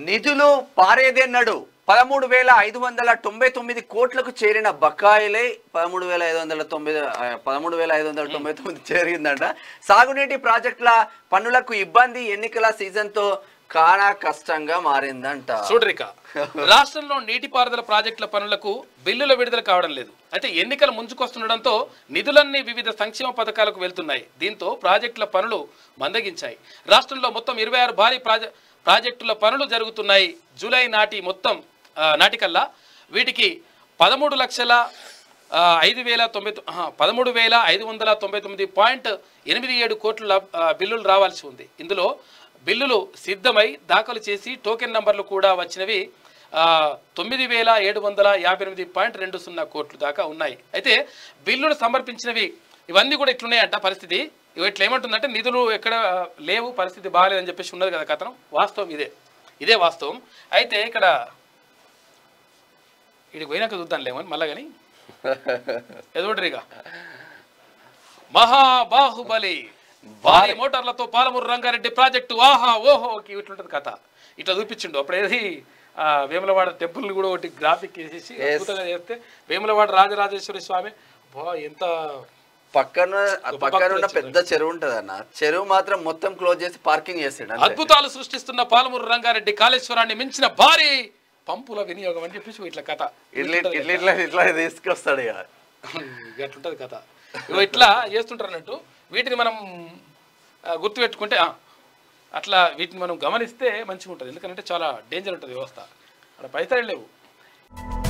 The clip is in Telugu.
నిధులు పారేదెన్నడు పదమూడు వేల ఐదు వందల తొంభై తొమ్మిది కోట్లకు చేరిన బకాయిలే పదమూడు వేల ఐదు వందల తొంభై ఆ, పదమూడు వేల ఐదు వందల తొంభై తొమ్మిది చేరిందంట సాగునీటి ప్రాజెక్టుల పన్నులకు ఇబ్బంది ఎన్నికల సీజన్తో కానా కష్టంగా మారిందంట చూడరిక రాష్ట్రంలో నీటిపారుదల ప్రాజెక్టుల పనులకు బిల్లుల విడుదల కావడం లేదు అయితే ఎన్నికలు ముంచుకొస్తుండడంతో నిధులన్నీ వివిధ సంక్షేమ పథకాలకు వెళ్తున్నాయి దీంతో ప్రాజెక్టుల పనులు మందగించాయి రాష్ట్రంలో మొత్తం ఇరవై ఆరు భారీ ప్రాజె ప్రాజెక్టుల పనులు జరుగుతున్నాయి జూలై నాటి మొత్తం ఆ, నాటికల్లా వీటికి పదమూడు లక్షల ఆ, ఐదు వేల తొంభై తొ- ఆహా, పదమూడు వేల ఐదు వందల తొంభై తొమ్మిది పాయింట్ ఎనిమిది ఏడు కోట్ల లబ్- ఆ, బిల్లులు రావాల్సి ఉంది ఇందులో బిల్లులు సిద్ధమై దాఖలు చేసి టోకెన్ నంబర్లు కూడా వచ్చినవి ఆ, తొమ్మిది వేల ఏడు వందల యాభై ఎనిమిది పాయింట్ రెండు సున్నా కోట్లు దాకా ఉన్నాయి అయితే బిల్లులు సమర్పించినవి ఇవన్నీ కూడా ఇట్లున్నాయంట పరిస్థితి ఇవి ఇట్లా ఏమంటుందంటే నిధులు ఎక్కడ ఆ, లేవు పరిస్థితి బాగాలేదని చెప్పేసి ఉన్నది కదా కథనం వాస్తవం ఇదే ఇదే వాస్తవం అయితే ఇక్కడ ఇడికి పోయినాక చూద్దాం లేమని మళ్ళా కానీ ఎదుగుంటారు ఇక మహాబాహుబలి భారీ మోటార్లతో పాలమూరు రంగారెడ్డి ప్రాజెక్టు ఆహా ఓహో ఇట్లుంటది కథ ఇట్లా చూపించిండు అప్పుడు ఏది ఆ, వేములవాడ టెంపుల్ కూడా ఒకటి గ్రాఫిక్ వేసేసి అద్భుతంగా చేస్తే వేములవాడ రాజరాజేశ్వరి స్వామి బా ఎంత పక్కన పక్కన ఉన్న పెద్ద చెరువు ఉంటది అన్న చెరువు మాత్రం మొత్తం క్లోజ్ చేసి పార్కింగ్ చేసాడు అంతే. అద్భుతాలు సృష్టిస్తున్న పాలమూరు రంగారెడ్డి కాళేశ్వరాన్ని మించిన భారీ పంపుల వినియోగం అని చెప్పేసి ఇట్లా కథ ఇట్లా ఇట్లా ఇట్లా ఇట్లా తీసుకొస్తాడు ఇక ఎట్లుంటది కథ ఇగో ఇట్లా చేస్తుంటారు అన్నట్టు వీటిని మనం ఆ, గుర్తుపెట్టుకుంటే ఆ, అట్లా వీటిని మనం గమనిస్తే మంచిగా ఉంటుంది ఎందుకంటే చాలా డేంజర్ ఉంటుంది వ్యవస్థ అక్కడ పైసలు లేవు